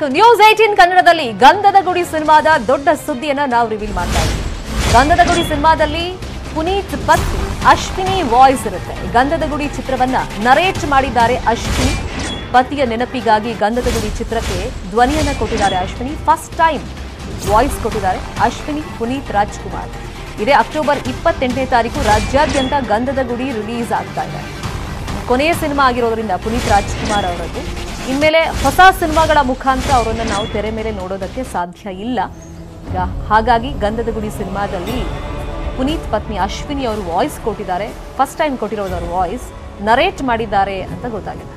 News eighteen ಕನ್ನಡದಲ್ಲಿ ಗಂಧದ ಗುಡಿ ಸಿನಿಮಾದ ದೊಡ್ಡ ಸುದ್ದಿಯನ್ನ ನಾವು ರಿವೀಲ್ ಮಾಡ್ತಾ ಇದ್ದೀವಿ ಗಂಧದ ಗುಡಿ ಸಿನಿಮಾದಲ್ಲಿ ಪುನೀತ್ ಪತ್ನಿ ಅಶ್ವಿನಿ ವಾಯ್ಸ್ ಇರುತ್ತೆ ಗಂಧದ ಗುಡಿ ಚಿತ್ರವನ್ನ ನರೇಟ್ ಮಾಡಿದ್ದಾರೆ ಅಶ್ವಿನಿ ಪತಿಯ ನೆನಪಿಗಾಗಿ ಗಂಧದ ಗುಡಿ ಚಿತ್ರಕ್ಕೆ ಧ್ವನಿಯನ್ನ ಕೊಟ್ಟಿದ್ದಾರೆ ಅಶ್ವಿನಿ ಫಸ್ಟ್ ಟೈಮ್ ವಾಯ್ಸ್ ಕೊಟ್ಟಿದ್ದಾರೆ ಅಶ್ವಿನಿ ಪುನೀತ್ ರಾಜ್ಕುಮಾರ್ ಇದೇ ಅಕ್ಟೋಬರ್ ಇಪ್ಪತ್ತೆಂಟನೇ ತಾರೀಕು ರಾಜ್ಯಾದ್ಯಂತ ಗಂಧದ ಗುಡಿ ರಿಲೀಸ್ ಆಗ್ತಾ ಇದೆ ಕೊನೆಯ ಸಿನಿಮಾ ಆಗಿರೋದ್ರಿಂದ ಪುನೀತ್ ರಾಜ್ಕುಮಾರ್ ಅವರದ್ದು ಇನ್ಮೇಲೆ ಹೊಸ ಸಿನಿಮಾಗಳ ಮುಖಾಂತರ ಅವರನ್ನು ನಾವು ತೆರೆ ಮೇಲೆ ನೋಡೋದಕ್ಕೆ ಸಾಧ್ಯ ಇಲ್ಲ ಈಗ ಹಾಗಾಗಿ ಗಂಧದ ಗುಡಿ ಸಿನಿಮಾದಲ್ಲಿ ಪುನೀತ್ ಪತ್ನಿ ಅಶ್ವಿನಿ ಅವರು ವಾಯ್ಸ್ ಕೊಟ್ಟಿದ್ದಾರೆ ಫಸ್ಟ್ ಟೈಮ್ ಕೊಟ್ಟಿರೋದು ಅವ್ರ ವಾಯ್ಸ್ ನರೇಟ್ ಮಾಡಿದ್ದಾರೆ ಅಂತ ಗೊತ್ತಾಗಿದೆ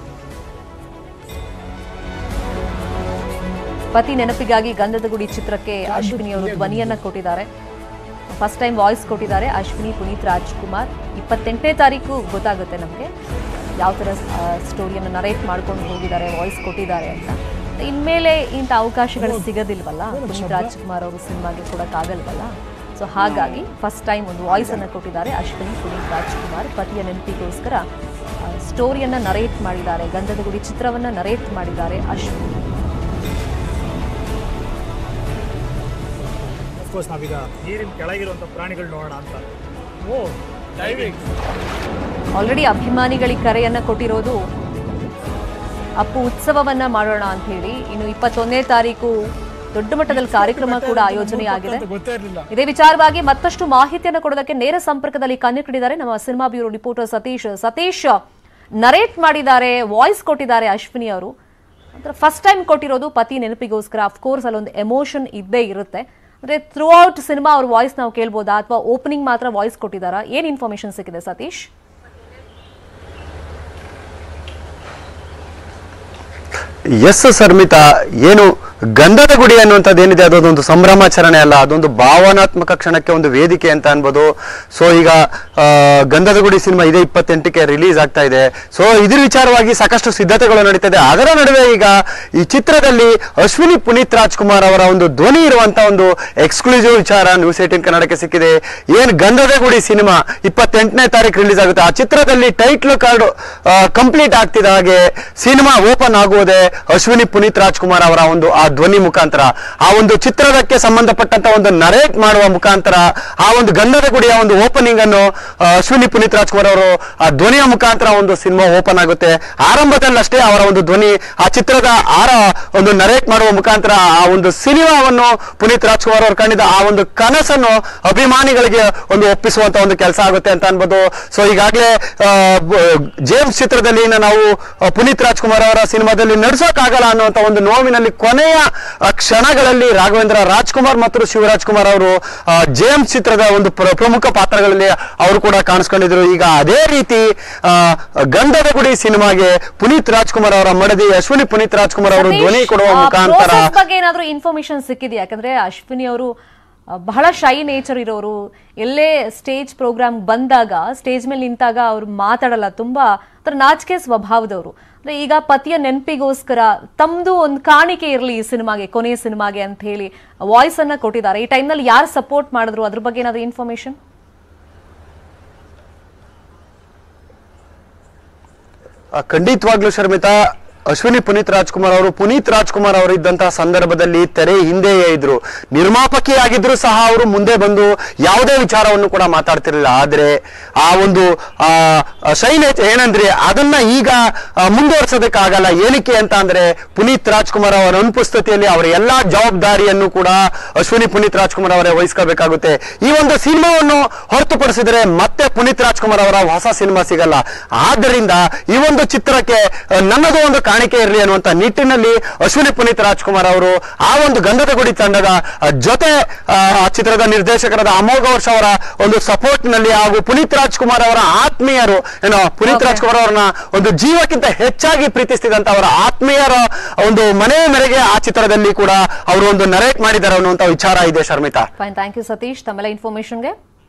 ಪತಿ ನೆನಪಿಗಾಗಿ ಗಂಧದ ಗುಡಿ ಚಿತ್ರಕ್ಕೆ ಅಶ್ವಿನಿ ಅವರು ಧ್ವನಿಯನ್ನ ಕೊಟ್ಟಿದ್ದಾರೆ ಫಸ್ಟ್ ಟೈಮ್ ವಾಯ್ಸ್ ಕೊಟ್ಟಿದ್ದಾರೆ ಅಶ್ವಿನಿ ಪುನೀತ್ ರಾಜ್ಕುಮಾರ್ ಇಪ್ಪತ್ತೆಂಟನೇ ತಾರೀಕು ಗೊತ್ತಾಗುತ್ತೆ ನಮಗೆ ಯಾವ ಥರ ಸ್ಟೋರಿಯನ್ನು ನರೇಟ್ ಮಾಡ್ಕೊಂಡು ಹೋಗಿದ್ದಾರೆ ವಾಯ್ಸ್ ಕೊಟ್ಟಿದ್ದಾರೆ ಅಂತ ಇನ್ಮೇಲೆ ಇಂಥ ಅವಕಾಶಗಳು ಸಿಗೋದಿಲ್ವಲ್ಲ ಪುನೀತ್ ರಾಜ್ಕುಮಾರ್ ಅವರು ಸಿನಿಮಾಗೆ ಕೊಡೋಕ್ಕಾಗಲ್ವಲ್ಲ ಸೊ ಹಾಗಾಗಿ ಫಸ್ಟ್ ಟೈಮ್ ಒಂದು ವಾಯ್ಸನ್ನು ಕೊಟ್ಟಿದ್ದಾರೆ ಅಶ್ವಿನಿ ಪುನೀತ್ ರಾಜ್ಕುಮಾರ್ ಪತಿಯ ನೆನಪಿಗೋಸ್ಕರ ಸ್ಟೋರಿಯನ್ನು ನರೇಟ್ ಮಾಡಿದ್ದಾರೆ ಗಂಧದ ಗುಡಿ ಚಿತ್ರವನ್ನು ನರೇಟ್ ಮಾಡಿದ್ದಾರೆ ಅಶ್ವಿನಿ ಅಫ್ಕೋರ್ಸ್ ನಾವೀಗ ನೀರಿನ ಕೆಳಗಿರುವಂಥ ಪ್ರಾಣಿಗಳು ನೋಡೋಣ ಅಂತ ಓ ಡೈವಿಂಗ್ ಆಲ್ರೆಡಿ ಅಭಿಮಾನಿಗಳಿಗೆ ಕರೆಯನ್ನ ಕೊಟ್ಟಿರೋದು ಅಪ್ಪು ಉತ್ಸವವನ್ನ ಮಾಡೋಣ ಅಂತ ಹೇಳಿ ಇನ್ನು ಇಪ್ಪತ್ತೊಂದನೇ ತಾರೀಕು ದೊಡ್ಡ ಮಟ್ಟದಲ್ಲಿ ಕಾರ್ಯಕ್ರಮ ಕೂಡ ಆಯೋಜನೆ ಆಗಿದೆ ಗೊತ್ತೇ ಇರಲಿಲ್ಲ ಇದೇ ವಿಚಾರವಾಗಿ ಮತ್ತಷ್ಟು ಮಾಹಿತಿಯನ್ನು ಕೊಡೋದಕ್ಕೆ ನೇರ ಸಂಪರ್ಕದಲ್ಲಿ ಕಣ್ಣಿಟ್ಟಿದ್ದಾರೆ ನಮ್ಮ cinema bureau reporter Satish Satish narrate ಮಾಡಿದ್ದಾರೆ ವಾಯ್ಸ್ ಕೊಟ್ಟಿದ್ದಾರೆ ಅಶ್ವಿನಿ ಅವರು ಫಸ್ಟ್ ಟೈಮ್ ಕೊಟ್ಟಿರೋದು ಪತಿ ನೆನಪಿಗೋಸ್ಕರ ಅಫ್ಕೋರ್ಸ್ ಅಲ್ಲೊಂದು ಎಮೋಷನ್ ಇದ್ದೇ ಇರುತ್ತೆ ಅಂದ್ರೆ ಥ್ರೂ ಔಟ್ ಸಿನಿಮಾ ಅವ್ರ ವಾಯ್ಸ್ ನಾವು ಕೇಳ್ಬೋದಾ ಅಥವಾ ಓಪನಿಂಗ್ ಮಾತ್ರ ವಾಯ್ಸ್ ಕೊಟ್ಟಿದ್ದಾರಾ ಏನ್ ಇನ್ಫಾರ್ಮೇಶನ್ ಸಿಕ್ಕಿದೆ ಸತೀಶ್ ಎಸ್ ಸರ್ಮಿತಾ ಏನು ಗಂಧದ ಗುಡಿ ಅನ್ನುವಂಥದ್ದು ಏನಿದೆ ಅದೊಂದು ಸಂಭ್ರಮಾಚರಣೆ ಅಲ್ಲ ಅದೊಂದು ಭಾವನಾತ್ಮಕ ಕ್ಷಣಕ್ಕೆ ಒಂದು ವೇದಿಕೆ ಅಂತ ಅನ್ಬೋದು ಸೊ ಈಗ ಆ, ಗಂಧದ ಗುಡಿ ಸಿನಿಮಾ ಇದೇ ಇಪ್ಪತ್ತೆಂಟಕ್ಕೆ ರಿಲೀಸ್ ಆಗ್ತಾ ಇದೆ ಸೊ ಇದ್ರ ವಿಚಾರವಾಗಿ ಸಾಕಷ್ಟು ಸಿದ್ಧತೆಗಳು ನಡೀತಾ ಇದೆ ಅದರ ನಡುವೆ ಈಗ ಈ ಚಿತ್ರದಲ್ಲಿ ಅಶ್ವಿನಿ ಪುನೀತ್ ರಾಜ್ಕುಮಾರ್ ಅವರ ಒಂದು ಧ್ವನಿ ಇರುವಂತ ಒಂದು ಎಕ್ಸ್ಕ್ಲೂಸಿವ್ ವಿಚಾರ ನ್ಯೂಸ್ ಏಟಿನ್ ಕನ್ನಡಕ್ಕೆ ಸಿಕ್ಕಿದೆ ಏನ್ ಗಂಧದ ಗುಡಿ ಸಿನಿಮಾ ಇಪ್ಪತ್ತೆಂಟನೇ ತಾರೀಕು ರಿಲೀಸ್ ಆಗುತ್ತೆ ಆ ಚಿತ್ರದಲ್ಲಿ ಟೈಟ್ಲ್ ಕಾರ್ಡ್ ಕಂಪ್ಲೀಟ್ ಆಗ್ತಿದ ಹಾಗೆ ಸಿನಿಮಾ ಓಪನ್ ಆಗುವುದೇ ಅಶ್ವಿನಿ ಪುನೀತ್ ರಾಜ್ಕುಮಾರ್ ಅವರ ಒಂದು ಆ ಧ್ವನಿ ಮುಖಾಂತರ ಆ ಒಂದು ಚಿತ್ರದಕ್ಕೆ ಸಂಬಂಧಪಟ್ಟಂತ ಒಂದು ನರೇಟ್ ಮಾಡುವ ಮುಖಾಂತರ ಆ ಒಂದು ಗಂಧದ ಗುಡಿಯ ಒಂದು ಓಪನಿಂಗ್ ಅನ್ನು ಆ, ಅಶ್ವಿನಿ ಪುನೀತ್ ರಾಜ್ಕುಮಾರ್ ಅವರು ಆ ಧ್ವನಿಯ ಮುಖಾಂತರ ಒಂದು ಸಿನಿಮಾ ಓಪನ್ ಆಗುತ್ತೆ ಆರಂಭದಲ್ಲಷ್ಟೇ ಅವರ ಒಂದು ಧ್ವನಿ ಆ ಚಿತ್ರದ ಆರ ಒಂದು ನರೇಟ್ ಮಾಡುವ ಮುಖಾಂತರ ಆ ಒಂದು ಸಿನಿಮಾವನ್ನು ಪುನೀತ್ ರಾಜ್ಕುಮಾರ್ ಅವರು ಕಂಡಿದ್ದ ಆ ಒಂದು ಕನಸನ್ನು ಅಭಿಮಾನಿಗಳಿಗೆ ಒಂದು ಒಪ್ಪಿಸುವಂತ ಒಂದು ಕೆಲಸ ಆಗುತ್ತೆ ಅಂತ ಅನ್ಬೋದು ಸೊ ಈಗಾಗಲೇ ಜೇಮ್ಸ್ ಚಿತ್ರದಲ್ಲಿ ಇನ್ನು ನಾವು ಆ, ಪುನೀತ್ ರಾಜ್ಕುಮಾರ್ ಅವರ ಸಿನಿಮಾದಲ್ಲಿ ನಡ್ಸೋಕ್ಕಾಗಲ್ಲ ಅನ್ನುವಂತ ಒಂದು ನೋವಿನಲ್ಲಿ ಕೊನೆಯ ಆ, ಕ್ಷಣಗಳಲ್ಲಿ ರಾಘವೇಂದ್ರ ರಾಜ್ಕುಮಾರ್ ಮತ್ತು ಶಿವರಾಜ್ ಕುಮಾರ್ ಅವರು ಆ, ಜೇಮ್ಸ್ ಚಿತ್ರದ ಒಂದು ಪ್ರ- ಪ್ರಮುಖ ಪಾತ್ರಗಳಲ್ಲಿ ಅವರು ಕೂಡ ಕಾಣಿಸ್ಕೊಂಡಿದ್ರು ಈಗ ಅದೇ ರೀತಿ ಆ, ಗಂಧದ ಗುಡಿ ಸಿನಿಮಾಗೆ ಪುನೀತ್ ರಾಜ್ಕುಮಾರ್ ಅವರ ಮಡದಿ ಅಶ್ವಿನಿ ಪುನೀತ್ ರಾಜ್ಕುಮಾರ್ ಅವರು ಧ್ವನಿ ಕೊಡುವ ಸತೀಶ್, ಆ ಮುಖಾಂತರ process ಬಗ್ಗೆ ಏನಾದ್ರೂ ಇನ್ಫಾರ್ಮೇಶನ್ ಸಿಕ್ಕಿದೆಯಾ ಯಾಕಂದ್ರೆ ಅಶ್ವಿನಿ ಅವರು ಆ, ಬಹಳ ಶೈ ನೇಚರ್ ಇರೋರು ಎಲ್ಲೇ ಸ್ಟೇಜ್ ಪ್ರೋಗ್ರಾಮ್ ಬಂದಾಗ ಸ್ಟೇಜ್ ಮೇಲೆ ನಿಂತಾಗ ಅವ್ರು ಮಾತಾಡಲ್ಲ ತುಂಬಾ ಒಂಥರ ನಾಚಿಕೆ ಸ್ವಭಾವದವರು ಅಂದ್ರೆ ಈಗ ಪತಿಯ ನೆನಪಿಗೋಸ್ಕರ ತಮ್ದು ಒಂದು ಕಾಣಿಕೆ ಇರಲಿ ಈ ಸಿನಿಮಾಗೆ ಕೊನೆಯ ಸಿನಿಮಾಗೆ ಅಂತ ಹೇಳಿ ವಾಯ್ಸ್ ಅನ್ನ ಕೊಟ್ಟಿದ್ದಾರೆ ಈ ಟೈಮ್ನಲ್ಲಿ ಯಾರು ಸಪೋರ್ಟ್ ಮಾಡಿದ್ರು ಅದ್ರ ಬಗ್ಗೆ ಏನಾದ್ರು ಇನ್ಫಾರ್ಮೇಶನ್ ಆ, ಖಂಡಿತವಾಗ್ಲೂ ಶರ್ಮಿತಾ ಅಶ್ವಿನಿ ಪುನೀತ್ ರಾಜ್ಕುಮಾರ್ ಅವರು ಪುನೀತ್ ರಾಜ್ಕುಮಾರ್ ಅವರು ಇದ್ದಂತಹ ಸಂದರ್ಭದಲ್ಲಿ ತೆರೆ ಹಿಂದೆಯೇ ಇದ್ರು ನಿರ್ಮಾಪಕಿ ಆಗಿದ್ರು ಸಹ ಅವರು ಮುಂದೆ ಬಂದು ಯಾವುದೇ ವಿಚಾರವನ್ನು ಕೂಡ ಮಾತಾಡ್ತಿರ್ಲಿಲ್ಲ ಆದ್ರೆ ಆ ಒಂದು ಆ ಶೈಲೇಜ್ ಏನಂದ್ರೆ ಅದನ್ನ ಈಗ ಆ, ಮುಂದುವರ್ಸೋದಕ್ಕಾಗಲ್ಲ ಏನಕ್ಕೆ ಅಂತ ಅಂದ್ರೆ ಪುನೀತ್ ರಾಜ್ಕುಮಾರ್ ಅವರ ಅನುಪಸ್ಥಿತಿಯಲ್ಲಿ ಅವರ ಎಲ್ಲಾ ಜವಾಬ್ದಾರಿಯನ್ನು ಕೂಡ ಅಶ್ವಿನಿ ಪುನೀತ್ ರಾಜ್ಕುಮಾರ್ ಅವರೇ ವಹಿಸ್ಕೋಬೇಕಾಗುತ್ತೆ ಈ ಒಂದು ಸಿನಿಮಾವನ್ನು ಹೊರತುಪಡಿಸಿದ್ರೆ ಮತ್ತೆ ಪುನೀತ್ ರಾಜ್ಕುಮಾರ್ ಅವರ ಹೊಸ ಸಿನಿಮಾ ಸಿಗಲ್ಲ ಆದ್ದರಿಂದ ಈ ಒಂದು ಚಿತ್ರಕ್ಕೆ ಆ, ನನ್ನದು ಒಂದು ಕಾಣಿಕೆ ಇರಲಿ ಅನ್ನುವಂತ ನಿಟ್ಟಿನಲ್ಲಿ ಅಶ್ವಿನಿ ಪುನೀತ್ ರಾಜ್ಕುಮಾರ್ ಅವರು ಆ ಒಂದು ಗಂಧದ ಗುಡಿ ತಂಡದ ಆ, ಜೊತೆ ಆ, ಆ ಚಿತ್ರದ ನಿರ್ದೇಶಕರಾದ ಅಮೋಘ ವರ್ಷ ಅವರ ಒಂದು ಸಪೋರ್ಟ್ ನಲ್ಲಿ ಹಾಗೂ ಪುನೀತ್ ರಾಜ್ಕುಮಾರ್ ಅವರ ಆತ್ಮೀಯರು ಏನೋ ಪುನೀತ್ Okay. ರಾಜ್ಕುಮಾರ್ ಅವರನ್ನ ಒಂದು ಜೀವಕ್ಕಿಂತ ಹೆಚ್ಚಾಗಿ ಪ್ರೀತಿಸ್ತಿದಂತ ಅವರ ಆತ್ಮೀಯರ ಒಂದು ಮನೆ ಮೇರೆಗೆ ಆ ಚಿತ್ರದಲ್ಲಿ ಕೂಡ ಅವರು ಒಂದು ನರೇಟ್ ಮಾಡಿದ್ದಾರೆ ಅನ್ನುವಂತ ವಿಚಾರ ಇದೆ Sharmita fine thank you Satish ತಮ್ಮೆಲ್ಲ ಇನ್ಫಾರ್ಮೇಶನ್ಗೆ